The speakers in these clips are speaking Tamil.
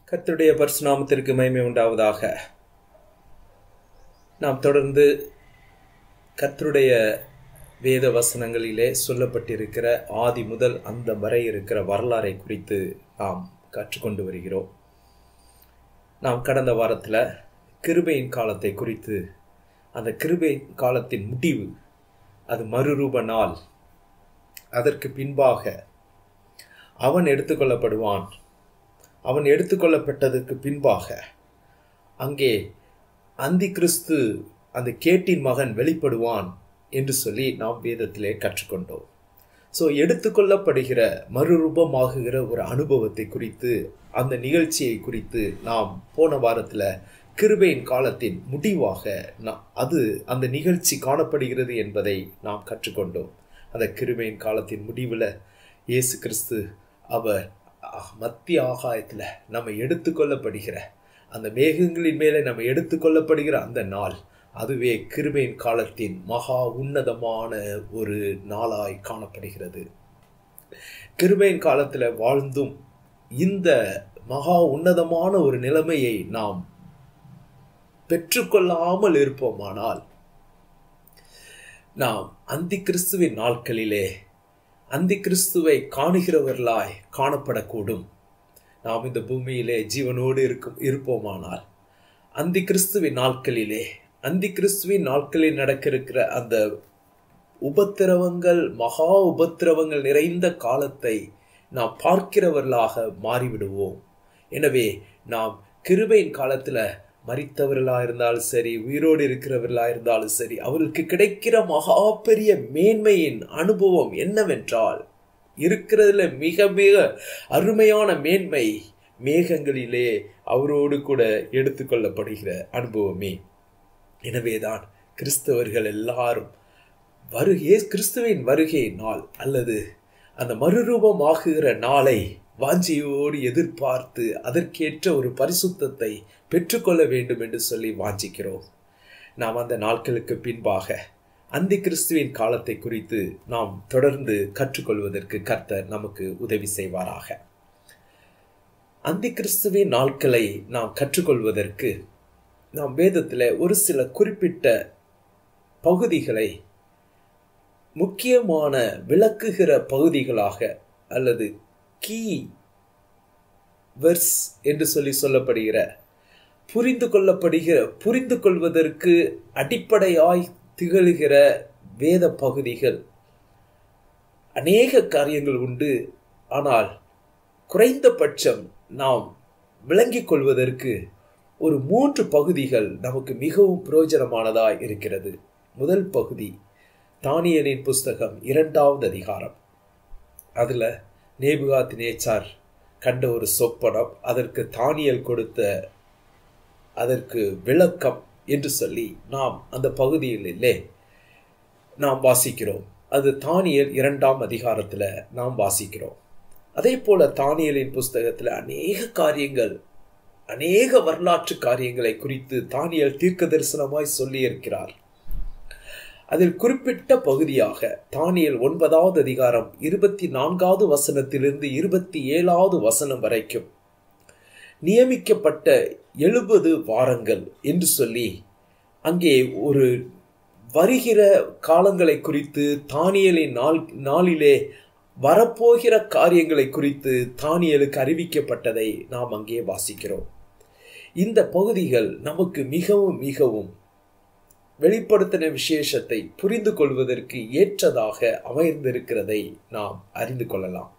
கர்த்தருடைய பரிசுநாமத்திற்கு மகிமை உண்டாவதாக நாம் தொடர்ந்து கர்த்தருடைய வேத வசனங்களிலே சொல்லப்பட்டிருக்கிற ஆதி முதல் அந்த வரை இருக்கிற வரலாறை குறித்து நாம் கற்றுக்கொண்டு வருகிறோம் நாம் கடந்த வாரத்தில் கிருபையின் காலத்தை குறித்து அந்த கிருபை காலத்தின் முடிவு அது மறுரூப நாள் அதற்கு பின்பாக அவன் எடுத்துக்கொள்ளப்படுவான் அவன் எடுத்துக்கொள்ளப்பட்டதற்கு பின்பாக அங்கே அந்தி கிறிஸ்து அந்த கேட்டின் மகன் வெளிப்படுவான் என்று சொல்லி நாம் வேதத்திலே கற்றுக்கொண்டோம் ஸோ எடுத்துக்கொள்ளப்படுகிற மறுரூபமாகுகிற ஒரு அனுபவத்தை குறித்து அந்த நிகழ்ச்சியை குறித்து நாம் போன வாரத்தில் கிருபையின் காலத்தின் முடிவாக அது அந்த நிகழ்ச்சி காணப்படுகிறது என்பதை நாம் கற்றுக்கொண்டோம் அந்த கிருபையின் காலத்தின் முடிவில் இயேசு கிறிஸ்து அவர் மத்திய ஆகாயத்தில் நம்ம எடுத்துக்கொள்ளப்படுகிற அந்த மேகங்களின் மேலே நம்ம எடுத்துக்கொள்ளப்படுகிற அந்த நாள் அதுவே கிருபையின் காலத்தின் மகா உன்னதமான ஒரு நாளாய் காணப்படுகிறது கிருபையின் காலத்தில் வாழ்ந்தும் இந்த மகா உன்னதமான ஒரு நிலைமையை நாம் பெற்றுக்கொள்ளாமல் இருப்போமானால் நாம் அந்தி கிறிஸ்துவின் நாட்களிலே அந்தி கிறிஸ்துவை காணுகிறவர்களாய் காணப்படக்கூடும் நாம் இந்த பூமியிலே ஜீவனோடு இருக்கும் இருப்போமானால் அந்தி கிறிஸ்துவின் நாட்களிலே அந்தி கிறிஸ்துவின் நாட்களில் நடக்க இருக்கிற அந்த உபத்திரவங்கள் மகா உபத்திரவங்கள் நிறைந்த காலத்தை நாம் பார்க்கிறவர்களாக மாறிவிடுவோம் எனவே நாம் கிருபையின் காலத்தில் மறித்தவர்களாக இருந்தாலும் சரி உயிரோடு இருக்கிறவர்களாக இருந்தாலும் சரி அவர்களுக்கு கிடைக்கிற மகா பெரிய மேன்மையின் அனுபவம் என்னவென்றால் இருக்கிறதுல மிக மிக அருமையான மேன்மை மேகங்களிலே அவரோடு கூட எடுத்துக்கொள்ளப்படுகிற அனுபவமே எனவேதான் கிறிஸ்தவர்கள் எல்லாரும் வருகை கிறிஸ்துவின் வருகை நாள் அல்லது அந்த மறுரூபமாகுகிற நாளை வாஞ்சியோடு எதிர்பார்த்து அதற்கேற்ற ஒரு பரிசுத்தத்தை பெற்றுக்கொள்ள வேண்டும் என்று சொல்லி வாஞ்சிக்கிறோம் நாம் அந்த நாட்களுக்கு பின்பாக அந்தி கிறிஸ்துவின் காலத்தை குறித்து நாம் தொடர்ந்து கற்றுக்கொள்வதற்கு கர்த்தர் நமக்கு உதவி செய்வாராக அந்தி கிறிஸ்துவின் நாட்களை நாம் கற்றுக்கொள்வதற்கு நாம் வேதத்தில் ஒரு சில குறிப்பிட்ட பகுதிகளை முக்கியமான விளக்குகிற பகுதிகளாக அல்லது கீ வெர்ஸ் என்று சொல்லி சொல்லப்படுகிற புரிந்து கொள்ளப்படுகிற புரிந்து கொள்வதற்கு அடிப்படையாய் திகழ்கிற வேத பகுதிகள் அநேக காரியங்கள் உண்டு ஆனால் குறைந்தபட்சம் நாம் விளங்கிக் கொள்வதற்கு ஒரு மூன்று பகுதிகள் நமக்கு மிகவும் பிரயோஜனமானதாய் இருக்கிறது முதல் பகுதி தானியலின் புஸ்தகம் இரண்டாவது அதிகாரம் அதில் நேபுகாத் நேச்சார் கண்ட ஒரு சொப்பனம் அதற்கு தானியல் கொடுத்த அதற்கு விளக்கம் என்று சொல்லி நாம் அந்த பகுதியிலே நாம் வாசிக்கிறோம் அது தானியல் இரண்டாம் அதிகாரத்தில் நாம் வாசிக்கிறோம் அதே போல தானியலின் புஸ்தகத்தில் அநேக காரியங்கள் அநேக வரலாற்று காரியங்களை குறித்து தானியல் தீர்க்க தரிசனமாய் சொல்லியிருக்கிறார் அதில் குறிப்பிட்ட பகுதியாக தானியல் ஒன்பதாவது அதிகாரம் இருபத்தி நான்காவது வசனத்திலிருந்து இருபத்தி ஏழாவது வசனம் வரைக்கும் நியமிக்கப்பட்ட எழுபது வாரங்கள் என்று சொல்லி அங்கே ஒரு வருகிற காலங்களை குறித்து தானியலின் நாள் நாளிலே வரப்போகிற காரியங்களை குறித்து தானியலுக்கு அறிவிக்கப்பட்டதை நாம் அங்கே வாசிக்கிறோம் இந்த பகுதிகள் நமக்கு மிகவும் மிகவும் வெளிப்படுத்தின விசேஷத்தை புரிந்து கொள்வதற்கு ஏற்றதாக அமைந்திருக்கிறதை நாம் அறிந்து கொள்ளலாம்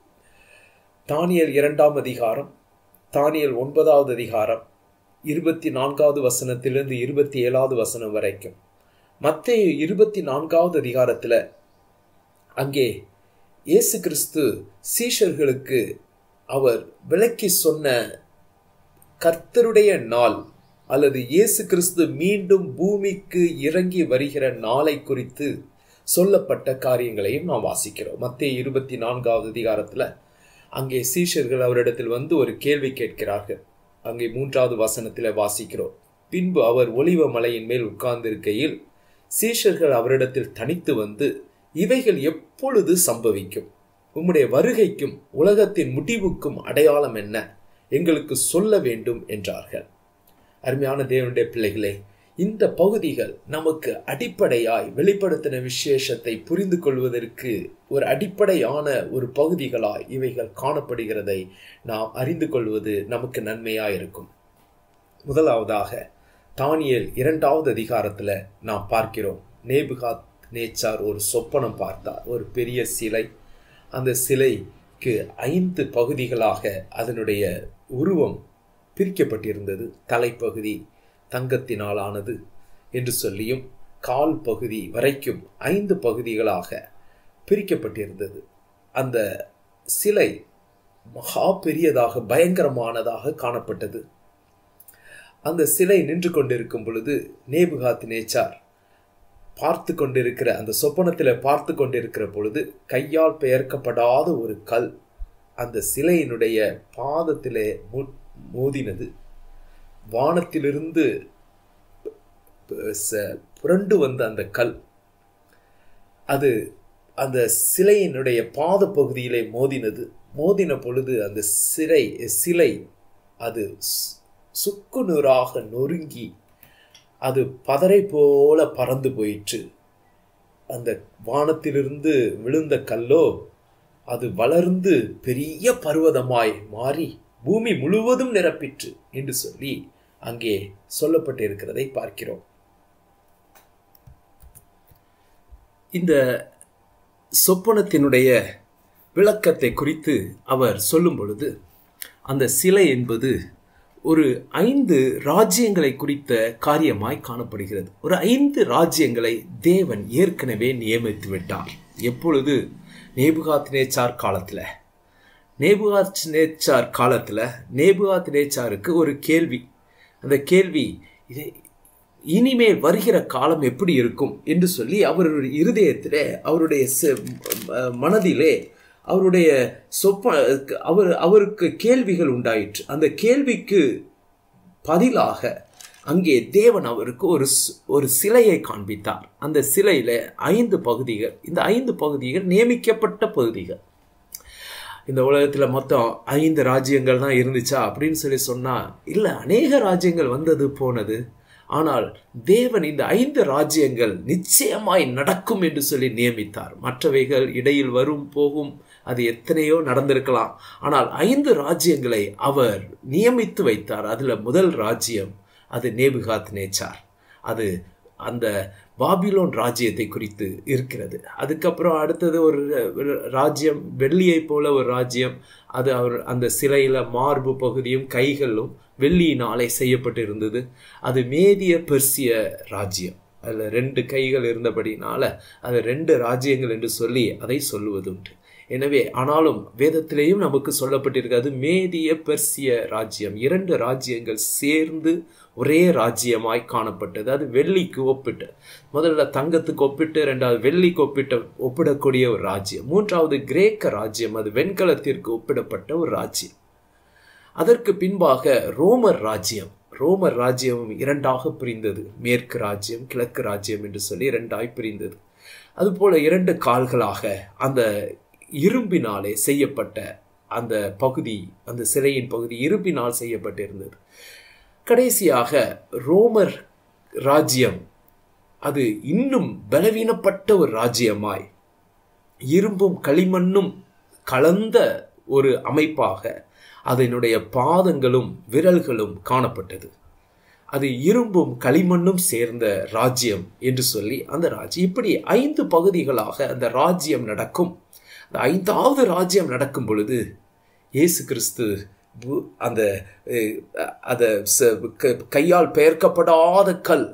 தானியல் இரண்டாம் அதிகாரம் தானியல் ஒன்பதாவது அதிகாரம் இருபத்தி நான்காவது வசனத்திலிருந்து இருபத்தி ஏழாவது வசனம் வரைக்கும் மத்திய இருபத்தி நான்காவது அதிகாரத்தில் அங்கே இயேசு கிறிஸ்து சீஷர்களுக்கு அவர் விளக்கி சொன்ன கர்த்தருடைய நாள் அல்லது இயேசு கிறிஸ்து மீண்டும் பூமிக்கு இறங்கி வருகிற நாளை குறித்து சொல்லப்பட்ட காரியங்களையும் நாம் வாசிக்கிறோம் மத்திய இருபத்தி நான்காவது அதிகாரத்தில் அங்கே சீஷர்கள் அவரிடத்தில் வந்து ஒரு கேள்வி கேட்கிறார்கள் அங்கே மூன்றாவது வசனத்தில் வாசிக்கிறோம் பின்பு அவர் ஒளிவ மலையின் மேல் உட்கார்ந்திருக்கையில் சீஷர்கள் அவரிடத்தில் தனித்து வந்து இவைகள் எப்பொழுது சம்பவிக்கும் உம்முடைய வருகைக்கும் உலகத்தின் முடிவுக்கும் அடையாளம் என்ன எங்களுக்கு சொல்ல வேண்டும் என்றார்கள் அருமையான தேவனுடைய பிள்ளைகளே இந்த பகுதிகள் நமக்கு அடிப்படையாய் வெளிப்படுத்தின விசேஷத்தை புரிந்து கொள்வதற்கு ஒரு அடிப்படையான ஒரு பகுதிகளாய் இவைகள் காணப்படுகிறதை நாம் அறிந்து கொள்வது நமக்கு நன்மையாய் இருக்கும் முதலாவதாக தானியல் இரண்டாவது அதிகாரத்தில் நாம் பார்க்கிறோம் நேபுகாத் நேச்சார் ஒரு சொப்பனம் பார்த்தார் ஒரு பெரிய சிலை அந்த சிலைக்கு ஐந்து பகுதிகளாக அதனுடைய உருவம் பிரிக்கப்பட்டிருந்தது தலைப்பகுதி தங்கத்தினால் ஆனது என்று சொல்லியும் கால் பகுதி வரைக்கும் ஐந்து பகுதிகளாக பிரிக்கப்பட்டிருந்தது அந்த சிலை மகா பெரியதாக பயங்கரமானதாக காணப்பட்டது அந்த சிலை நின்று கொண்டிருக்கும் பொழுது நேபுகாத் நேச்சார் பார்த்து கொண்டிருக்கிற அந்த சொப்பனத்தில் பார்த்து கொண்டிருக்கிற பொழுது கையால் பெயர்க்கப்படாத ஒரு கல் அந்த சிலையினுடைய பாதத்திலே மோதினது வானத்திலிருந்து புரண்டு வந்த அந்த கல் அது அந்த சிலையினுடைய பாத பகுதியிலே மோதினது மோதின பொழுது அந்த சிலை சிலை அது சுக்கு நூறாக நொறுங்கி அது பதரை போல பறந்து போயிற்று அந்த வானத்திலிருந்து விழுந்த கல்லோ அது வளர்ந்து பெரிய பர்வதமாய் மாறி பூமி முழுவதும் நிரப்பிற்று என்று சொல்லி அங்கே சொல்லப்பட்டிருக்கிறதை பார்க்கிறோம் இந்த சொப்பனத்தினுடைய விளக்கத்தை குறித்து அவர் சொல்லும் பொழுது அந்த சிலை என்பது ஒரு ஐந்து ராஜ்யங்களை குறித்த காரியமாய் காணப்படுகிறது ஒரு ஐந்து ராஜ்யங்களை தேவன் ஏற்கனவே நியமித்து விட்டார் எப்பொழுது நேபுகாத் நேச்சார் காலத்தில் நேபுகாத் நேச்சார் காலத்தில் நேபுகாத் நேச்சாருக்கு ஒரு கேள்வி அந்த கேள்வி இதை இனிமேல் வருகிற காலம் எப்படி இருக்கும் என்று சொல்லி அவருடைய இருதயத்தில் அவருடைய மனதிலே அவருடைய சொப்ப அவர் அவருக்கு கேள்விகள் உண்டாயிற்று அந்த கேள்விக்கு பதிலாக அங்கே தேவன் அவருக்கு ஒரு ஒரு சிலையை காண்பித்தார் அந்த சிலையில ஐந்து பகுதிகள் இந்த ஐந்து பகுதிகள் நியமிக்கப்பட்ட பகுதிகள் இந்த உலகத்தில் மொத்தம் ஐந்து ராஜ்யங்கள் தான் இருந்துச்சா அப்படின்னு சொல்லி சொன்னால் இல்லை அநேக ராஜ்யங்கள் வந்தது போனது ஆனால் தேவன் இந்த ஐந்து ராஜ்யங்கள் நிச்சயமாய் நடக்கும் என்று சொல்லி நியமித்தார் மற்றவைகள் இடையில் வரும் போகும் அது எத்தனையோ நடந்திருக்கலாம் ஆனால் ஐந்து ராஜ்யங்களை அவர் நியமித்து வைத்தார் அதில் முதல் ராஜ்யம் அது நேபுகாத் நேச்சார் அது அந்த பாபிலோன் ராஜ்யத்தை குறித்து இருக்கிறது அதுக்கப்புறம் அடுத்தது ஒரு ராஜ்யம் வெள்ளியை போல ஒரு ராஜ்யம் அது அவர் அந்த சிலையில் மார்பு பகுதியும் கைகளும் வெள்ளியினாலே செய்யப்பட்டு இருந்தது அது மேதிய பெர்சிய ராஜ்யம் அதில் ரெண்டு கைகள் இருந்தபடினால அது ரெண்டு ராஜ்யங்கள் என்று சொல்லி அதை சொல்லுவதுண்டு எனவே ஆனாலும் வேதத்திலேயும் நமக்கு சொல்லப்பட்டிருக்கிறது மேதிய பெர்சிய ராஜ்யம் இரண்டு ராஜ்யங்கள் சேர்ந்து ஒரே ராஜ்யமாய் காணப்பட்டது அது வெள்ளிக்கு ஒப்பிட்டு முதல்ல தங்கத்துக்கு ஒப்பிட்டு ரெண்டாவது வெள்ளிக்கு ஒப்பிட்டு ஒப்பிடக்கூடிய ஒரு ராஜ்யம் மூன்றாவது கிரேக்க ராஜ்யம் அது வெண்கலத்திற்கு ஒப்பிடப்பட்ட ஒரு ராஜ்யம் அதற்கு பின்பாக ரோமர் ராஜ்யம் ரோமர் ராஜ்யம் இரண்டாக பிரிந்தது மேற்கு ராஜ்யம் கிழக்கு ராஜ்யம் என்று சொல்லி இரண்டாய் பிரிந்தது அதுபோல இரண்டு கால்களாக அந்த இரும்பினாலே செய்யப்பட்ட அந்த பகுதி அந்த சிலையின் பகுதி இரும்பினால் செய்யப்பட்டிருந்தது கடைசியாக ரோமர் ராஜ்யம் அது இன்னும் பலவீனப்பட்ட ஒரு ராஜ்யமாய் இரும்பும் களிமண்ணும் கலந்த ஒரு அமைப்பாக அதனுடைய பாதங்களும் விரல்களும் காணப்பட்டது அது இரும்பும் களிமண்ணும் சேர்ந்த ராஜ்யம் என்று சொல்லி அந்த ராஜ்யம் இப்படி ஐந்து பகுதிகளாக அந்த ராஜ்யம் நடக்கும் அந்த ஐந்தாவது ராஜ்யம் நடக்கும் பொழுது இயேசு கிறிஸ்து அந்த அதை கையால் பெயர்க்கப்படாத கல்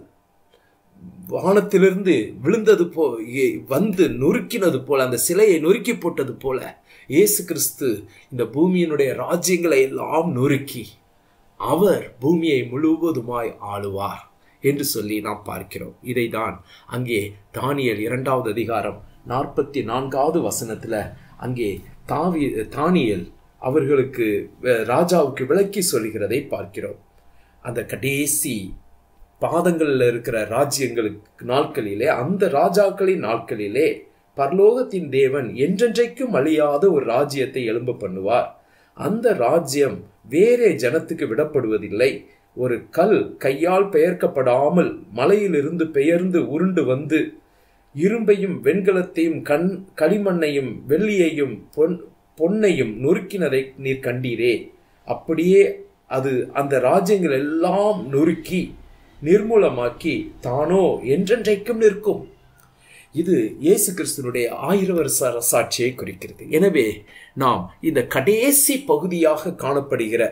வானத்திலிருந்து விழுந்தது போ வந்து நொறுக்கினது போல அந்த சிலையை நொறுக்கி போட்டது போல இயேசு கிறிஸ்து இந்த பூமியினுடைய ராஜ்யங்களை எல்லாம் நொறுக்கி அவர் பூமியை முழுவதுமாய் ஆளுவார் என்று சொல்லி நாம் பார்க்கிறோம் இதை தான் அங்கே தானியல் இரண்டாவது அதிகாரம் நாற்பத்தி நான்காவது வசனத்துல அங்கே தாவி தானியல் அவர்களுக்கு ராஜாவுக்கு விளக்கி சொல்கிறதை பார்க்கிறோம் அந்த கடைசி பாதங்களில் இருக்கிற ராஜ்யங்களுக்கு நாட்களிலே அந்த ராஜாக்களின் நாட்களிலே பரலோகத்தின் தேவன் என்றென்றைக்கும் அழியாத ஒரு ராஜ்யத்தை எழும்ப பண்ணுவார் அந்த ராஜ்யம் வேறே ஜனத்துக்கு விடப்படுவதில்லை ஒரு கல் கையால் பெயர்க்கப்படாமல் மலையிலிருந்து பெயர்ந்து உருண்டு வந்து இரும்பையும் வெண்கலத்தையும் கண் களிமண்ணையும் வெள்ளியையும் பொன் பொன்னையும் நொறுக்கினதை நீர் கண்டீரே அப்படியே அது அந்த ராஜ்யங்கள் எல்லாம் நொறுக்கி நிர்மூலமாக்கி தானோ என்றென்றைக்கும் நிற்கும் இது இயேசு கிறிஸ்துனுடைய ஆயிர வருஷ சாட்சியை குறிக்கிறது எனவே நாம் இந்த கடைசி பகுதியாக காணப்படுகிற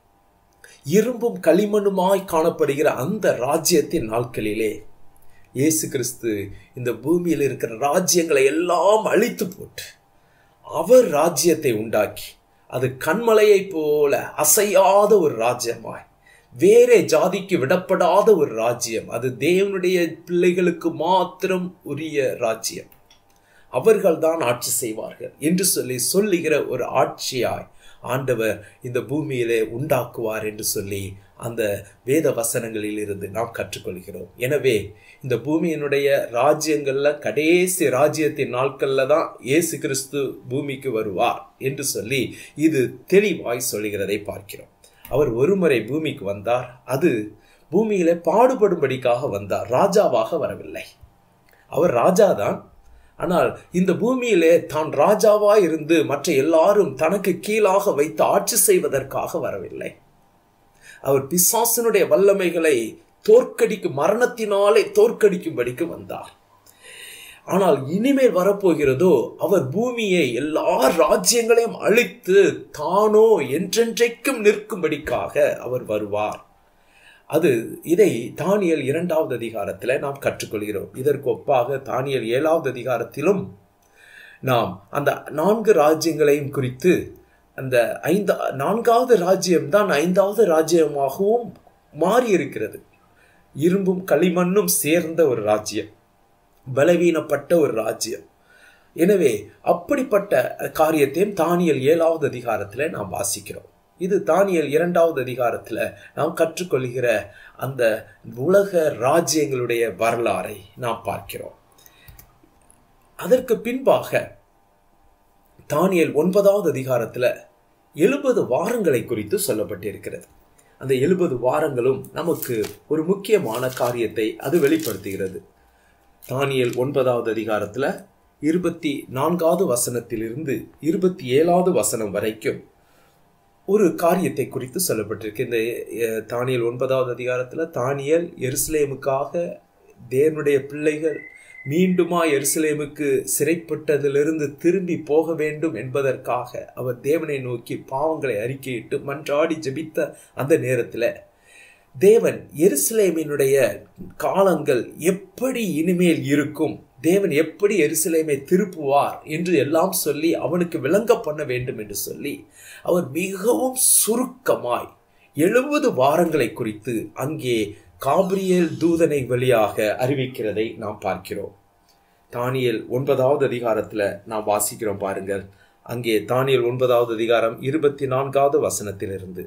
இரும்பும் களிமண்ணுமாய் காணப்படுகிற அந்த ராஜ்யத்தின் நாட்களிலே இயேசு கிறிஸ்து இந்த பூமியில் இருக்கிற ராஜ்யங்களை எல்லாம் அழித்து போட்டு அவர் ராஜ்யத்தை உண்டாக்கி அது கண்மலையை போல அசையாத ஒரு ராஜ்யமாய் வேறே ஜாதிக்கு விடப்படாத ஒரு ராஜ்யம் அது தேவனுடைய பிள்ளைகளுக்கு மாத்திரம் உரிய ராஜ்யம் அவர்கள் தான் ஆட்சி செய்வார்கள் என்று சொல்லி சொல்லுகிற ஒரு ஆட்சியாய் ஆண்டவர் இந்த பூமியிலே உண்டாக்குவார் என்று சொல்லி அந்த வேத வசனங்களில் இருந்து நாம் கற்றுக்கொள்கிறோம் எனவே இந்த பூமியினுடைய ராஜ்யங்கள்ல கடைசி ராஜ்யத்தின் நாட்கள்ல தான் இயேசு கிறிஸ்து பூமிக்கு வருவார் என்று சொல்லி இது தெளிவாய் சொல்லுகிறதை பார்க்கிறோம் அவர் ஒருமுறை பூமிக்கு வந்தார் அது பூமியில பாடுபடும்படிக்காக வந்தார் ராஜாவாக வரவில்லை அவர் ராஜாதான் ஆனால் இந்த பூமியிலே தான் ராஜாவா இருந்து மற்ற எல்லாரும் தனக்கு கீழாக வைத்து ஆட்சி செய்வதற்காக வரவில்லை அவர் பிசாசனுடைய வல்லமைகளை தோற்கடிக்கும் மரணத்தினாலே தோற்கடிக்கும்படிக்கு வந்தார் ஆனால் இனிமேல் வரப்போகிறதோ அவர் பூமியை எல்லா ராஜ்யங்களையும் அழித்து தானோ என்றென்றைக்கும் நிற்கும்படிக்காக அவர் வருவார் அது இதை தானியல் இரண்டாவது அதிகாரத்தில் நாம் கற்றுக்கொள்கிறோம் இதற்கு ஒப்பாக தானியல் ஏழாவது அதிகாரத்திலும் நாம் அந்த நான்கு ராஜ்யங்களையும் குறித்து அந்த ஐந்து நான்காவது ராஜ்யம் தான் ஐந்தாவது ராஜ்யமாகவும் மாறி இருக்கிறது இரும்பும் களிமண்ணும் சேர்ந்த ஒரு ராஜ்யம் பலவீனப்பட்ட ஒரு ராஜ்யம் எனவே அப்படிப்பட்ட காரியத்தையும் தானியல் ஏழாவது அதிகாரத்தில் நாம் வாசிக்கிறோம் இது தானியல் இரண்டாவது அதிகாரத்தில் நாம் கற்றுக்கொள்கிற அந்த உலக ராஜ்யங்களுடைய வரலாறை நாம் பார்க்கிறோம் அதற்கு பின்பாக தானியல் ஒன்பதாவது அதிகாரத்தில் எழுபது வாரங்களை குறித்து சொல்லப்பட்டிருக்கிறது அந்த எழுபது வாரங்களும் நமக்கு ஒரு முக்கியமான காரியத்தை அது வெளிப்படுத்துகிறது தானியல் ஒன்பதாவது அதிகாரத்தில் இருபத்தி நான்காவது வசனத்திலிருந்து இருபத்தி ஏழாவது வசனம் வரைக்கும் ஒரு காரியத்தை குறித்து சொல்லப்பட்டிருக்கு இந்த தானியல் ஒன்பதாவது அதிகாரத்தில் தானியல் எருசலேமுக்காக தேவனுடைய பிள்ளைகள் மீண்டுமா எருசலேமுக்கு சிறைப்பட்டதிலிருந்து திரும்பி போக வேண்டும் என்பதற்காக அவர் தேவனை நோக்கி பாவங்களை அறிக்கையிட்டு மன்றாடி ஜெபித்த அந்த நேரத்தில் தேவன் எருசலேமினுடைய காலங்கள் எப்படி இனிமேல் இருக்கும் தேவன் எப்படி எருசலேமை திருப்புவார் என்று எல்லாம் சொல்லி அவனுக்கு விளங்க பண்ண வேண்டும் என்று சொல்லி அவர் மிகவும் சுருக்கமாய் எழுபது வாரங்களை குறித்து அங்கே காபிரியல் தூதனை வழியாக அறிவிக்கிறதை நாம் பார்க்கிறோம் தானியல் ஒன்பதாவது அதிகாரத்துல நாம் வாசிக்கிறோம் பாருங்கள் அங்கே தானியல் ஒன்பதாவது அதிகாரம் இருபத்தி நான்காவது வசனத்திலிருந்து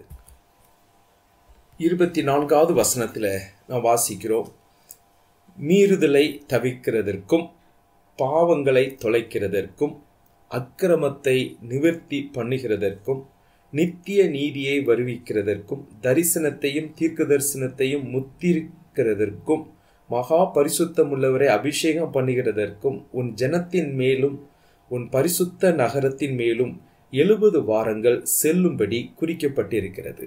இருபத்தி நான்காவது வசனத்துல நாம் வாசிக்கிறோம் மீறுதலை தவிர்க்கிறதற்கும் பாவங்களை தொலைக்கிறதற்கும் அக்கிரமத்தை நிவர்த்தி பண்ணுகிறதற்கும் நித்திய நீதியை வருவிக்கிறதற்கும் தரிசனத்தையும் தீர்க்க தரிசனத்தையும் முத்திருக்கிறதற்கும் மகா பரிசுத்தமுள்ளவரை அபிஷேகம் பண்ணுகிறதற்கும் உன் ஜனத்தின் மேலும் உன் பரிசுத்த நகரத்தின் மேலும் எழுபது வாரங்கள் செல்லும்படி குறிக்கப்பட்டிருக்கிறது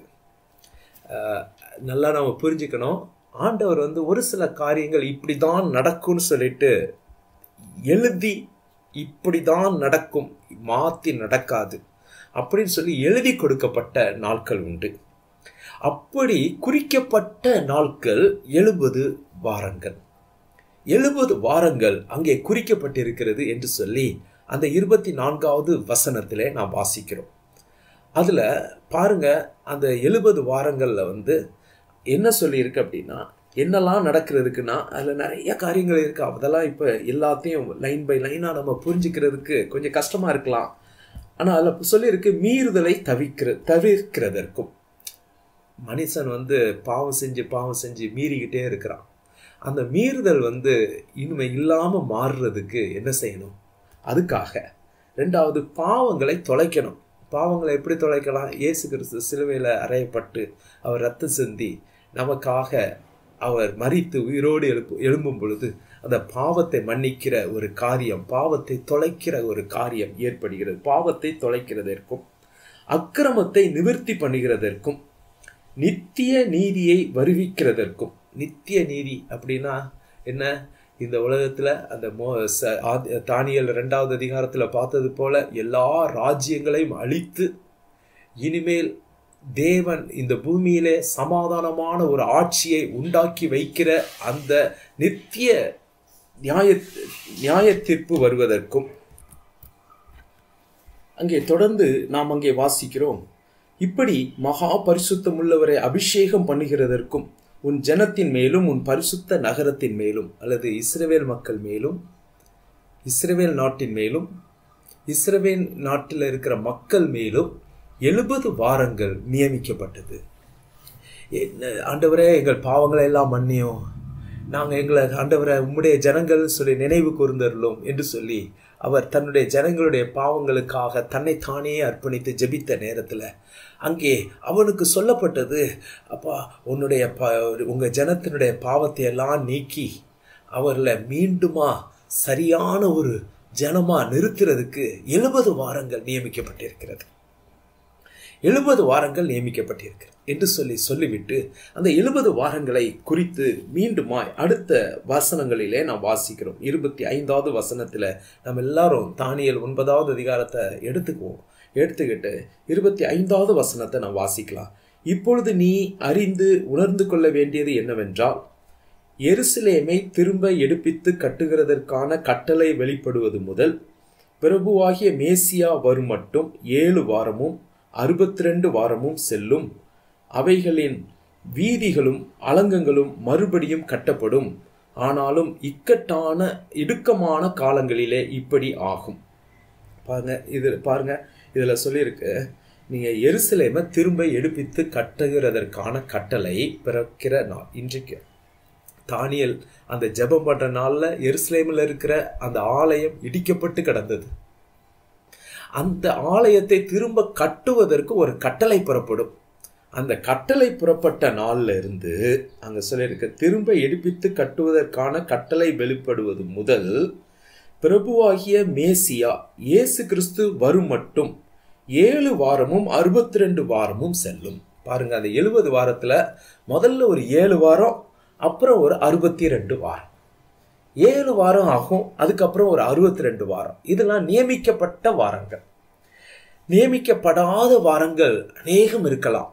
நல்லா நம்ம புரிஞ்சுக்கணும் ஆண்டவர் வந்து ஒரு சில காரியங்கள் இப்படி தான் நடக்கும்னு சொல்லிட்டு எழுதி இப்படி தான் நடக்கும் மாற்றி நடக்காது அப்படின்னு சொல்லி எழுதி கொடுக்கப்பட்ட நாட்கள் உண்டு அப்படி குறிக்கப்பட்ட நாட்கள் எழுபது வாரங்கள் எழுபது வாரங்கள் அங்கே குறிக்கப்பட்டிருக்கிறது என்று சொல்லி அந்த இருபத்தி நான்காவது வசனத்திலே நாம் வாசிக்கிறோம் அதுல பாருங்க அந்த எழுபது வாரங்கள்ல வந்து என்ன சொல்லியிருக்கு அப்படின்னா என்னெல்லாம் நடக்கிறதுக்குன்னா அதில் நிறைய காரியங்கள் இருக்கு அதெல்லாம் இப்போ எல்லாத்தையும் லைன் பை லைனாக நம்ம புரிஞ்சுக்கிறதுக்கு கொஞ்சம் கஷ்டமா இருக்கலாம் ஆனால் அதில் சொல்லியிருக்கு மீறுதலை தவிர்க்கிற தவிர்க்கிறதற்கும் மனுஷன் வந்து பாவம் செஞ்சு பாவம் செஞ்சு மீறிக்கிட்டே இருக்கிறான் அந்த மீறுதல் வந்து இனிமே இல்லாமல் மாறுறதுக்கு என்ன செய்யணும் அதுக்காக ரெண்டாவது பாவங்களை தொலைக்கணும் பாவங்களை எப்படி தொலைக்கலாம் இயேசு கிறிஸ்து சிலுவையில் அறையப்பட்டு அவர் ரத்தம் சிந்தி நமக்காக அவர் மறித்து உயிரோடு எழுப்பு எழும்பும் பொழுது அந்த பாவத்தை மன்னிக்கிற ஒரு காரியம் பாவத்தை தொலைக்கிற ஒரு காரியம் ஏற்படுகிறது பாவத்தை தொலைக்கிறதற்கும் அக்கிரமத்தை நிவர்த்தி பண்ணுகிறதற்கும் நித்திய நீதியை வருவிக்கிறதற்கும் நித்திய நீதி அப்படின்னா என்ன இந்த உலகத்துல அந்த மோ ச- ஆதி- தானியேல் ரெண்டாவது அதிகாரத்துல பார்த்தது போல எல்லா ராஜ்யங்களையும் அழித்து இனிமேல் தேவன் இந்த பூமியிலே சமாதானமான ஒரு ஆட்சியை உண்டாக்கி வைக்கிற அந்த நித்திய நியாய நியாய தீர்ப்பு வருவதற்கும் அங்கே தொடர்ந்து நாம் அங்கே வாசிக்கிறோம் இப்படி மகா பரிசுத்தம் உள்ளவரை அபிஷேகம் பண்ணுகிறதற்கும் உன் ஜனத்தின் மேலும் உன் பரிசுத்த நகரத்தின் மேலும் அல்லது இஸ்ரவேல் மக்கள் மேலும் இஸ்ரவேல் நாட்டின் மேலும் இஸ்ரவேல் நாட்டில் இருக்கிற மக்கள் மேலும் எழுபது வாரங்கள் நியமிக்கப்பட்டது என்ன ஆண்டவரே எங்கள் பாவங்களை எல்லாம் மன்னியும் நாங்கள் எங்களை ஆண்டவரை உம்முடைய ஜனங்கள் சொல்லி நினைவு கூர்ந்தருளோம் என்று சொல்லி அவர் தன்னுடைய ஜனங்களுடைய பாவங்களுக்காக தன்னை தானே அர்ப்பணித்து ஜெபித்த நேரத்தில் அங்கே அவனுக்கு சொல்லப்பட்டது அப்பா உன்னுடைய ப உங்கள் ஜனத்தினுடைய பாவத்தை எல்லாம் நீக்கி அவர்களை மீண்டுமா சரியான ஒரு ஜனமா நிறுத்துறதுக்கு எழுபது வாரங்கள் நியமிக்கப்பட்டிருக்கிறது எழுபது வாரங்கள் நியமிக்கப்பட்டிருக்கிறது என்று சொல்லி சொல்லிவிட்டு அந்த எழுபது வாரங்களை குறித்து மீண்டுமாய் அடுத்த வசனங்களிலே நாம் வாசிக்கிறோம் இருபத்தி ஐந்தாவது வசனத்தில் நம்ம எல்லாரும் தானியல் ஒன்பதாவது அதிகாரத்தை எடுத்துக்குவோம் எடுத்துக்கிட்டு இருபத்தி ஐந்தாவது வசனத்தை நாம் வாசிக்கலாம் இப்பொழுது நீ அறிந்து உணர்ந்து கொள்ள வேண்டியது என்னவென்றால் எருசலேமை திரும்ப எடுப்பித்து கட்டுகிறதற்கான கட்டளை வெளிப்படுவது முதல் பிரபுவாகிய மேசியா வரும் மட்டும் ஏழு வாரமும் அறுபத்தி ரெண்டு வாரமும் செல்லும் அவைகளின் வீதிகளும் அலங்கங்களும் மறுபடியும் கட்டப்படும் ஆனாலும் இக்கட்டான இடுக்கமான காலங்களிலே இப்படி ஆகும் பாருங்க இது பாருங்க இதுல சொல்லியிருக்கு நீங்க எருசலேமை திரும்ப எடுப்பித்து கட்டுகிறதற்கான கட்டளை பிறக்கிற நாள் இன்றைக்கு தானியல் அந்த ஜெபம் பண்ற நாள்ல எருசலேமில் இருக்கிற அந்த ஆலயம் இடிக்கப்பட்டு கிடந்தது அந்த ஆலயத்தை திரும்ப கட்டுவதற்கு ஒரு கட்டளை புறப்படும் அந்த கட்டளை புறப்பட்ட நாள்ல இருந்து அங்க சொல்லியிருக்க திரும்ப எடுப்பித்து கட்டுவதற்கான கட்டளை வெளிப்படுவது முதல் பிரபுவாகிய மேசியா இயேசு கிறிஸ்து வரும் மட்டும் ஏழு வாரமும் அறுபத்தி ரெண்டு வாரமும் செல்லும் பாருங்க அந்த எழுபது வாரத்துல முதல்ல ஒரு ஏழு வாரம் அப்புறம் ஒரு அறுபத்தி ரெண்டு வாரம் ஏழு வாரம் ஆகும் அதுக்கப்புறம் ஒரு அறுபத்தி ரெண்டு வாரம் இதெல்லாம் நியமிக்கப்பட்ட வாரங்கள் நியமிக்கப்படாத வாரங்கள் அநேகம் இருக்கலாம்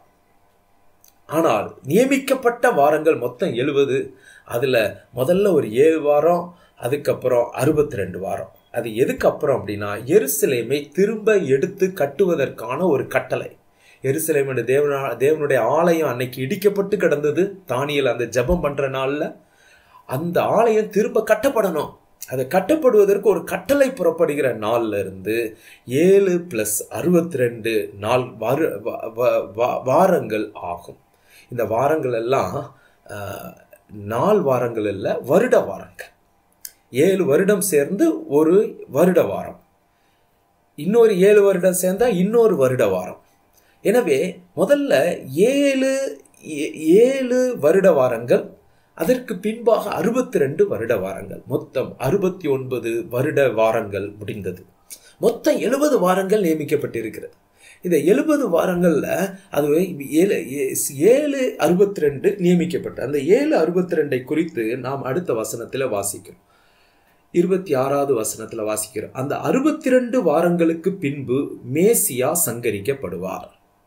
ஆனால் நியமிக்கப்பட்ட வாரங்கள் மொத்தம் எழுபது அதுல முதல்ல ஒரு ஏழு வாரம் அதுக்கப்புறம் அறுபத்தி ரெண்டு வாரம் அது எதுக்கு அப்புறம் அப்படின்னா எருசலேமை திரும்ப எடுத்து கட்டுவதற்கான ஒரு கட்டளை எருசலேம் தேவனா தேவனுடைய ஆலயம் அன்னைக்கு இடிக்கப்பட்டு கிடந்தது தானியல் அந்த ஜெபம் பண்ற நாள்ல அந்த ஆலயம் திரும்ப கட்டப்படணும் அது கட்டப்படுவதற்கு ஒரு கட்டளை புறப்படுகிற நாள்ல இருந்து ஏழு பிளஸ் அறுபத்தி ரெண்டு நாள் வார வா- வா- வா- வாரங்கள் ஆகும் இந்த வாரங்கள் எல்லாம் ஆஹ், நாள் வாரங்கள் இல்லை வருட வாரங்கள் ஏழு வருடம் சேர்ந்து ஒரு வருட வாரம் இன்னொரு ஏழு வருடம் சேர்ந்தா இன்னொரு வருட வாரம் எனவே முதல்ல ஏழு ஏ- ஏழு வருட வாரங்கள் அதற்கு பின்பாக அறுபத்தி ரெண்டு வருட வாரங்கள் மொத்தம் அறுபத்தி ஒன்பது வருட வாரங்கள் முடிந்தது மொத்தம் எழுபது வாரங்கள் நியமிக்கப்பட்டிருக்கிறது இந்த எழுபது வாரங்கள்ல அது ஏழு ஏழு அறுபத்தி ரெண்டு நியமிக்கப்பட்ட அந்த ஏழு அறுபத்தி ரெண்டை குறித்து நாம் அடுத்த வசனத்துல வாசிக்கிறோம் இருபத்தி ஆறாவது வசனத்துல வாசிக்கிறோம் அந்த அறுபத்தி ரெண்டு வாரங்களுக்கு பின்பு மேசியா சங்கரிக்கப்படுவார்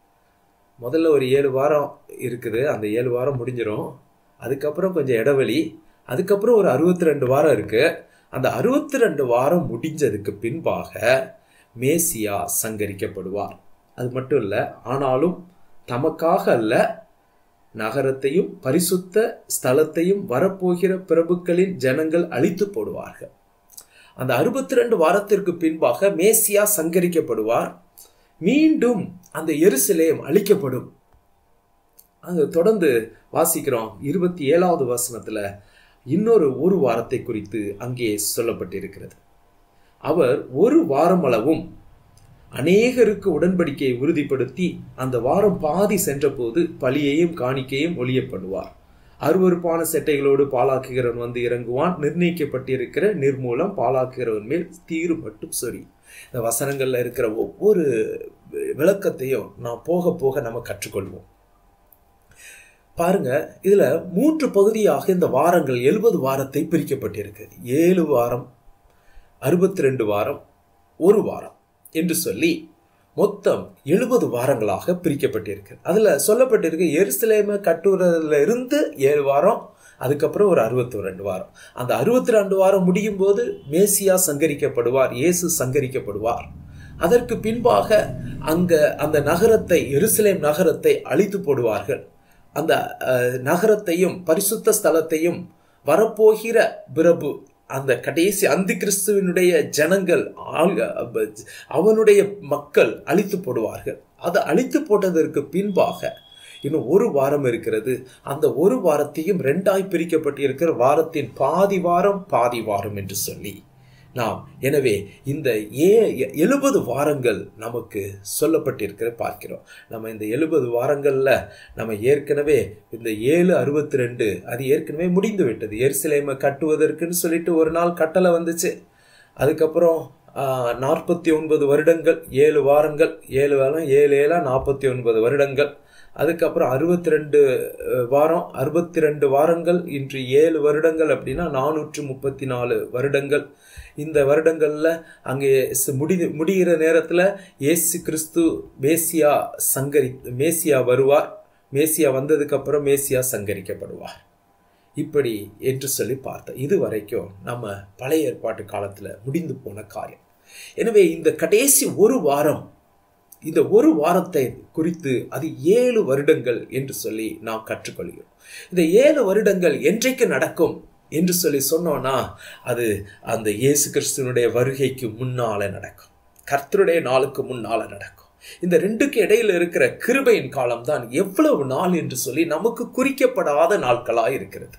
முதல்ல ஒரு ஏழு வாரம் இருக்குது அந்த ஏழு வாரம் முடிஞ்சிடும் அதுக்கப்புறம் கொஞ்சம் இடைவெளி அதுக்கப்புறம் ஒரு அறுபத்தி ரெண்டு வாரம் இருக்கு அந்த அறுபத்தி ரெண்டு வாரம் முடிஞ்சதுக்கு பின்பாக மேசியா சங்கரிக்கப்படுவார் அது மட்டும் இல்லை ஆனாலும் தமக்காக அல்ல நகரத்தையும் பரிசுத்த ஸ்தலத்தையும் வரப்போகிற பிரபுக்களின் ஜனங்கள் அழித்து போடுவார்கள் அந்த அறுபத்தி ரெண்டு வாரத்திற்கு பின்பாக மேசியா சங்கரிக்கப்படுவார் மீண்டும் அந்த எருசலேம் அழிக்கப்படும் அங்க தொடர்ந்து வாசிக்கிறோம் இருபத்தி ஏழாவது வசனத்துல இன்னொரு ஒரு வாரத்தை குறித்து அங்கே சொல்லப்பட்டிருக்கிறது அவர் ஒரு வாரம் அளவும் அநேகருக்கு உடன்படிக்கையை உறுதிப்படுத்தி அந்த வாரம் பாதி சென்றபோது பலியையும் காணிக்கையும் ஒளிய பண்ணுவார் அருவறுப்பான செட்டைகளோடு பாலாக்குகிறவன் வந்து இறங்குவான் நிர்ணயிக்கப்பட்டிருக்கிற நிர்மூலம் பாலாக்குகிறவன் மேல் தீரு மட்டும் சொறி இந்த வசனங்கள்ல இருக்கிற ஒவ்வொரு விளக்கத்தையும் நாம் போக போக நம்ம கற்றுக்கொள்வோம் பாருங்க இதுல மூன்று பகுதியாக இந்த வாரங்கள் எழுபது வாரத்தை பிரிக்கப்பட்டிருக்கு ஏழு வாரம் அறுபத்தி ரெண்டு வாரம் ஒரு வாரம் என்று சொல்லி மொத்தம் எழுபது வாரங்களாக பிரிக்கப்பட்டிருக்கு அதுல சொல்லப்பட்டிருக்கு எருசலேம கட்டுறதுல இருந்து ஏழு வாரம் அதுக்கப்புறம் ஒரு அறுபத்தி ரெண்டு வாரம் அந்த அறுபத்தி ரெண்டு வாரம் முடியும் போது மேசியா சங்கரிக்கப்படுவார் இயேசு சங்கரிக்கப்படுவார் அதற்கு பின்பாக அங்க அந்த நகரத்தை எருசலேம் நகரத்தை அழித்து போடுவார்கள் அந்த நகரத்தையும் பரிசுத்த ஸ்தலத்தையும் வரப்போகிற பிரபு அந்த கடைசி அந்தி கிறிஸ்துவனுடைய ஜனங்கள் அவனுடைய மக்கள் அழித்து போடுவார்கள் அதை அழித்து போட்டதற்கு பின்பாக இன்னும் ஒரு வாரம் இருக்கிறது அந்த ஒரு வாரத்தையும் ரெண்டாய் பிரிக்கப்பட்டிருக்கிற வாரத்தின் பாதி வாரம் பாதி வாரம் என்று சொல்லி நாம் எனவே இந்த ஏ எழுபது வாரங்கள் நமக்கு சொல்லப்பட்டிருக்கிற பார்க்கிறோம் நம்ம இந்த எழுபது வாரங்களில் நம்ம ஏற்கனவே இந்த ஏழு அறுபத்தி ரெண்டு அது ஏற்கனவே முடிந்து விட்டது எருசலேமை கட்டுவதற்குன்னு சொல்லிட்டு ஒரு நாள் கட்டளை வந்துச்சு அதுக்கப்புறம் நாற்பத்தி ஒன்பது வருடங்கள் ஏழு வாரங்கள் ஏழு வாரம் ஏழு ஏழா நாற்பத்தி ஒன்பது வருடங்கள் அதுக்கப்புறம் அறுபத்தி ரெண்டு வாரம் அறுபத்தி ரெண்டு வாரங்கள் இன்று ஏழு வருடங்கள் அப்படின்னா நானூற்று முப்பத்தி நாலு வருடங்கள் இந்த வருடங்களில் அங்கே முடி முடிகிற நேரத்தில் இயேசு கிறிஸ்து மேசியா சங்கரி மேசியா வருவார் மேசியா வந்ததுக்கப்புறம் மேசியா சங்கரிக்கப்படுவார் இப்படி என்று சொல்லி பார்த்தோம் இது வரைக்கும் நம்ம பழைய ஏற்பாட்டு காலத்தில் முடிந்து போன காரியம் எனவே இந்த கடைசி ஒரு வாரம் இந்த ஒரு வாரத்தை குறித்து அது ஏழு வருடங்கள் என்று சொல்லி நாம் கற்றுக்கொள்கிறோம் இந்த ஏழு வருடங்கள் என்றைக்கு நடக்கும் என்று சொல்லி சொன்னோம்னா அது அந்த இயேசு கிறிஸ்துவனுடைய வருகைக்கு முன்னால நடக்கும் கர்த்தருடைய நாளுக்கு முன்னால நடக்கும் இந்த ரெண்டுக்கு இடையில இருக்கிற கிருபையின் காலம் தான் எவ்வளவு நாள் என்று சொல்லி நமக்கு குறிக்கப்படாத நாட்களா இருக்கிறது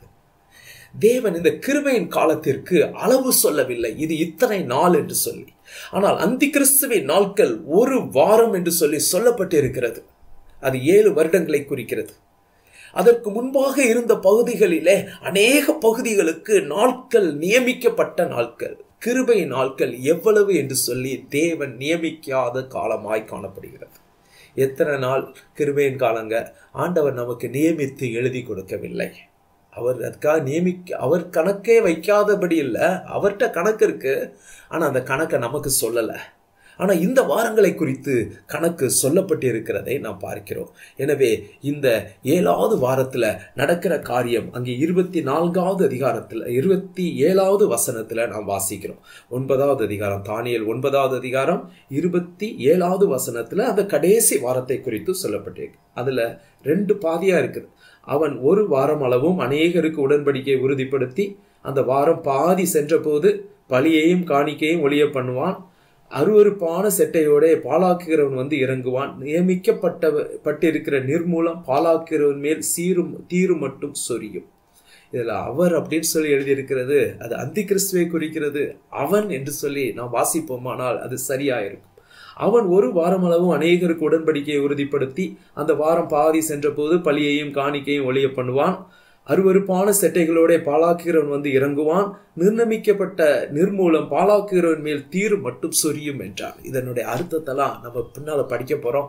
தேவன் இந்த கிருபையின் காலத்திற்கு அளவு சொல்லவில்லை இது இத்தனை நாள் என்று சொல்லி ஆனால் அந்தி கிறிஸ்துவின் நாட்கள் ஒரு வாரம் என்று சொல்லி சொல்லப்பட்டு இருக்கிறது அது ஏழு வருடங்களை குறிக்கிறது அதற்கு முன்பாக இருந்த பகுதிகளிலே அநேக பகுதிகளுக்கு நாட்கள் நியமிக்கப்பட்ட நாட்கள் கிருபை நாட்கள் எவ்வளவு என்று சொல்லி தேவன் நியமிக்காத காலமாய் காணப்படுகிறது எத்தனை நாள் கிருபையின் காலங்க ஆண்டவர் நமக்கு நியமித்து எழுதி கொடுக்கவில்லை அவர் அதுக்காக நியமிக்க அவர் கணக்கே வைக்காதபடி இல்லை அவர்கிட்ட கணக்கு இருக்கு ஆனால் அந்த கணக்கை நமக்கு சொல்லலை ஆனால் இந்த வாரங்களை குறித்து கணக்கு சொல்லப்பட்டு இருக்கிறதை நாம் பார்க்கிறோம் எனவே இந்த ஏழாவது வாரத்தில் நடக்கிற காரியம் அங்கே இருபத்தி நான்காவது அதிகாரத்தில் இருபத்தி ஏழாவது வசனத்தில் நாம் வாசிக்கிறோம் ஒன்பதாவது அதிகாரம் தானியல் ஒன்பதாவது அதிகாரம் இருபத்தி ஏழாவது வசனத்தில் அந்த கடைசி வாரத்தை குறித்து சொல்லப்பட்டிருக்கு அதில் ரெண்டு பாதியாக இருக்குது அவன் ஒரு வாரம் அளவும் அநேகருக்கு உடன்படிக்கையை உறுதிப்படுத்தி அந்த வாரம் பாதி சென்றபோது பலியையும் காணிக்கையும் ஒளிய பண்ணுவான் அருவறுப்பான செட்டையோட பாலாக்குகிறவன் வந்து இறங்குவான் நியமிக்கப்பட்ட பட்டிருக்கிற நிர்மூலம் பாலாக்குகிறவன் மேல் சீரும் தீரு மட்டும் சொரியும் இதில் அவர் அப்படின்னு சொல்லி எழுதியிருக்கிறது அது அந்தி கிறிஸ்துவை குறிக்கிறது அவன் என்று சொல்லி நாம் வாசிப்போமானால் அது சரியா இருக்கும் அவன் ஒரு வாரம் அளவும் அநேகருக்கு உடன்படிக்கையை உறுதிப்படுத்தி அந்த வாரம் பாதி சென்றபோது பலியையும் காணிக்கையும் ஒளிய பண்ணுவான் அருவறுப்பான செட்டைகளோட பாலாக்குகிறவன் வந்து இறங்குவான் நிர்ணமிக்கப்பட்ட நிர்மூலம் பாலாக்குகிறவன் மேல் தீரு மட்டும் சொரியும் என்றான் இதனுடைய அர்த்தத்தெல்லாம் நம்ம பின்னால படிக்க போறோம்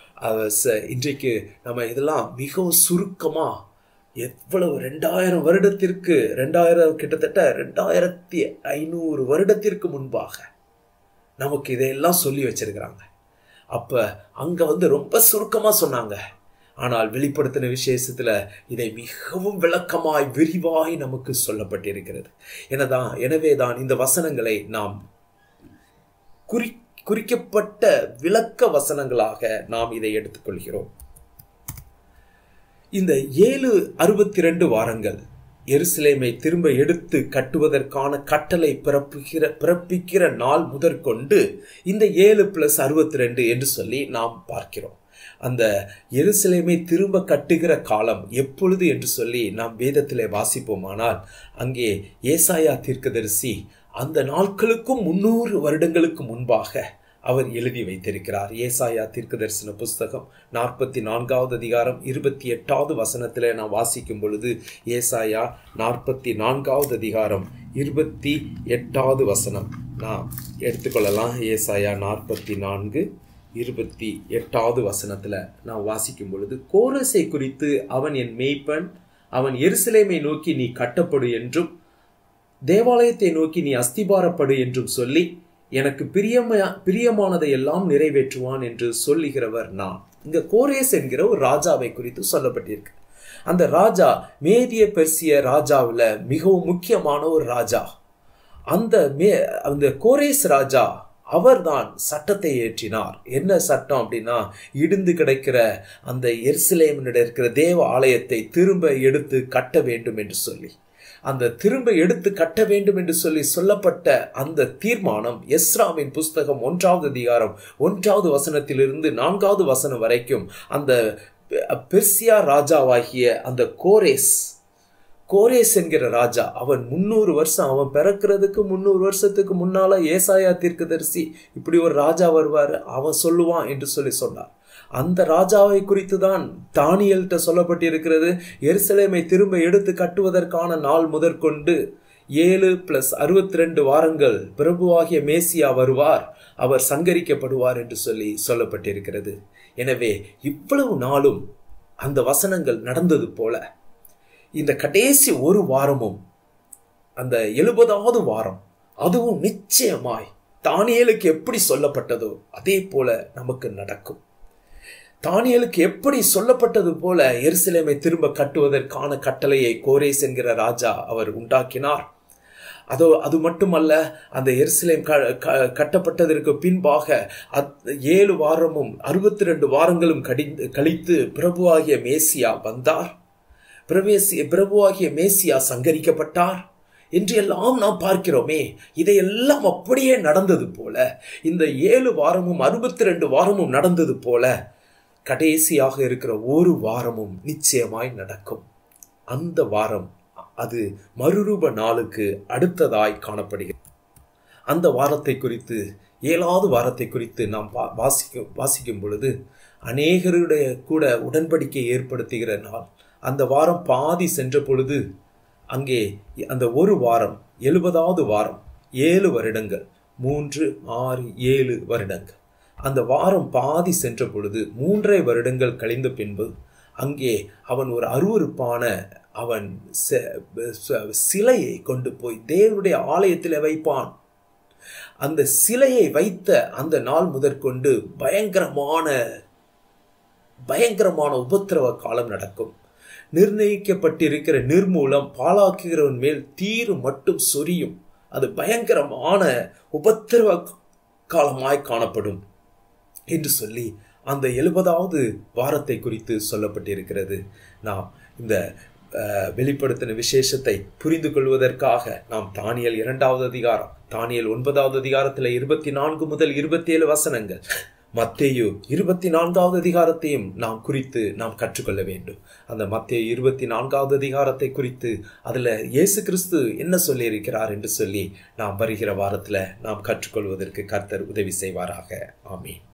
இன்றைக்கு நம்ம இதெல்லாம் மிகவும் சுருக்கமா எவ்வளவு ரெண்டாயிரம் வருடத்திற்கு ரெண்டாயிரம் கிட்டத்தட்ட ரெண்டாயிரத்தி ஐநூறு வருடத்திற்கு முன்பாக நமக்கு இதையெல்லாம் சொல்லி வச்சிருக்கிறாங்க அப்ப அங்க வந்து ரொம்ப சுருக்கமா சொன்னாங்க ஆனால் வெளிப்படுத்தின விசேஷத்துல இதை மிகவும் விளக்கமாய் விரிவாய் நமக்கு சொல்லப்பட்டிருக்கிறது எனதான் எனவே தான் இந்த வசனங்களை நாம் குறி குறிக்கப்பட்ட விளக்க வசனங்களாக நாம் இதை எடுத்துக்கொள்கிறோம் இந்த ஏழு அறுபத்தி ரெண்டு வாரங்கள் எருசலேமை திரும்ப எடுத்து கட்டுவதற்கான கட்டளை பிறப்புகிற பிறப்பிக்கிற நாள் முதற்கொண்டு இந்த ஏழு பிளஸ் அறுபத்தி ரெண்டு என்று சொல்லி நாம் பார்க்கிறோம் அந்த எருசலேமை திரும்ப கட்டுகிற காலம் எப்பொழுது என்று சொல்லி நாம் வேதத்திலே வாசிப்போமானால் அங்கே ஏசாயா தீர்க்கதரிசி அந்த நாட்களுக்கும் முன்னூறு வருடங்களுக்கு முன்பாக அவர் எழுதி வைத்திருக்கிறார் ஏசாயா தீர்க்க தரிசன புஸ்தகம் நாற்பத்தி நான்காவது அதிகாரம் இருபத்தி எட்டாவது வசனத்தில் நான் வாசிக்கும் பொழுது ஏசாயா நாற்பத்தி நான்காவது அதிகாரம் இருபத்தி எட்டாவது வசனம் நான் எடுத்துக்கொள்ளலாம் ஏசாயா நாற்பத்தி நான்கு இருபத்தி எட்டாவது வசனத்தில் நான் வாசிக்கும் பொழுது கோரஸை குறித்து அவன் என் மேய்ப்பன் அவன் எருசலேமை நோக்கி நீ கட்டப்படு என்றும் தேவாலயத்தை நோக்கி நீ அஸ்திபாரப்படு என்றும் சொல்லி எனக்கு பிரியமா பிரியமானதை எல்லாம் நிறைவேற்றுவான் என்று சொல்லுகிறவர் நான் இங்க கோரேஸ் என்கிற ஒரு ராஜாவை குறித்து சொல்லப்பட்டிருக்கு அந்த ராஜா மேதிய பெர்சிய ராஜாவில் மிகவும் முக்கியமான ஒரு ராஜா அந்த மே அந்த கோரேஸ் ராஜா அவர்தான் சட்டத்தை ஏற்றினார் என்ன சட்டம் அப்படின்னா இடிந்து கிடக்கிற அந்த எருசலேமினிட இருக்கிற தேவ ஆலயத்தை திரும்ப எடுத்து கட்ட வேண்டும் என்று சொல்லி அந்த திரும்ப எடுத்து கட்ட வேண்டும் என்று சொல்லி சொல்லப்பட்ட அந்த தீர்மானம் எஸ்ராவின் புஸ்தகம் ஒன்றாவது அதிகாரம் ஒன்றாவது வசனத்திலிருந்து நான்காவது வசனம் வரைக்கும் அந்த பெர்சியா ராஜாவாகிய அந்த கோரேஸ் கோரேஸ் என்கிற ராஜா அவன் முன்னூறு வருஷம் அவன் பிறக்கிறதுக்கு முன்னூறு வருஷத்துக்கு முன்னால ஏசாயா தீர்க்கதரிசி இப்படி ஒரு ராஜா வருவார் அவன் சொல்லுவான் என்று சொல்லி சொன்னார் அந்த ராஜாவை குறித்து தான் தானியல்கிட்ட சொல்லப்பட்டிருக்கிறது எருசலேமை திரும்ப எடுத்து கட்டுவதற்கான நாள் முதற்கொண்டு ஏழு பிளஸ் அறுபத்தி ரெண்டு வாரங்கள் பிரபுவாகிய மேசியா வருவார் அவர் சங்கரிக்கப்படுவார் என்று சொல்லி சொல்லப்பட்டிருக்கிறது எனவே இவ்வளவு நாளும் அந்த வசனங்கள் நடந்தது போல இந்த கடைசி ஒரு வாரமும் அந்த எழுபதாவது வாரம் அதுவும் நிச்சயமாய் தானியலுக்கு எப்படி சொல்லப்பட்டதோ அதே போல நமக்கு நடக்கும் தானியலுக்கு எப்படி சொல்லப்பட்டது போல எருசலேமை திரும்ப கட்டுவதற்கான கட்டளையை கோரேஸ் என்கிற ராஜா அவர் உண்டாக்கினார் அதோ அது மட்டுமல்ல அந்த எருசலேம் கட்டப்பட்டதற்கு பின்பாக ஏழு வாரமும் அறுபத்தி ரெண்டு வாரங்களும் கடி கழித்து பிரபுவாகிய மேசியா வந்தார் பிரவேசி பிரபுவாகிய மேசியா சங்கரிக்கப்பட்டார் என்று எல்லாம் நாம் பார்க்கிறோமே இதையெல்லாம் அப்படியே நடந்தது போல இந்த ஏழு வாரமும் அறுபத்தி ரெண்டு வாரமும் நடந்தது போல கடைசியாக இருக்கிற ஒரு வாரமும் நிச்சயமாய் நடக்கும் அந்த வாரம் அது மறுரூப நாளுக்கு அடுத்ததாய் காணப்படுகிறது அந்த வாரத்தை குறித்து ஏழாவது வாரத்தை குறித்து நாம் வாசிக்கும் வாசிக்கும் பொழுது அநேகருடைய கூட உடன்படிக்கை ஏற்படுத்துகிற நாள் அந்த வாரம் பாதி சென்ற பொழுது அங்கே அந்த ஒரு வாரம் எழுபதாவது வாரம் ஏழு வருடங்கள் மூன்று ஆறு ஏழு வருடங்கள் அந்த வாரம் பாதி சென்ற பொழுது மூன்றரை வருடங்கள் கழிந்த பின்பு அங்கே அவன் ஒரு அருவறுப்பான அவன் சிலையை கொண்டு போய் தேவனுடைய ஆலயத்தில் வைப்பான் அந்த சிலையை வைத்த அந்த நாள் முதற்கொண்டு பயங்கரமான பயங்கரமான உபத்திரவ காலம் நடக்கும் நிர்ணயிக்கப்பட்டிருக்கிற நிர்மூலம் பாலாக்குகிறவன் மேல் தீரு மட்டும் சொரியும் அது பயங்கரமான உபத்திரவ காலமாய் காணப்படும் என்று சொல்லி அந்த எழுபதாவது வாரத்தை குறித்து சொல்லப்பட்டிருக்கிறது நாம் இந்த வெளிப்படுத்தின விசேஷத்தை புரிந்து கொள்வதற்காக நாம் தானியல் இரண்டாவது அதிகாரம் தானியல் ஒன்பதாவது அதிகாரத்தில் இருபத்தி நான்கு முதல் இருபத்தி ஏழு வசனங்கள் மத்தேயு இருபத்தி நான்காவது அதிகாரத்தையும் நாம் குறித்து நாம் கற்றுக்கொள்ள வேண்டும் அந்த மத்தேயு இருபத்தி நான்காவது அதிகாரத்தை குறித்து அதில் இயேசு கிறிஸ்து என்ன சொல்லியிருக்கிறார் என்று சொல்லி நாம் வருகிற வாரத்தில் நாம் கற்றுக்கொள்வதற்கு கர்த்தர் உதவி செய்வாராக ஆமீன்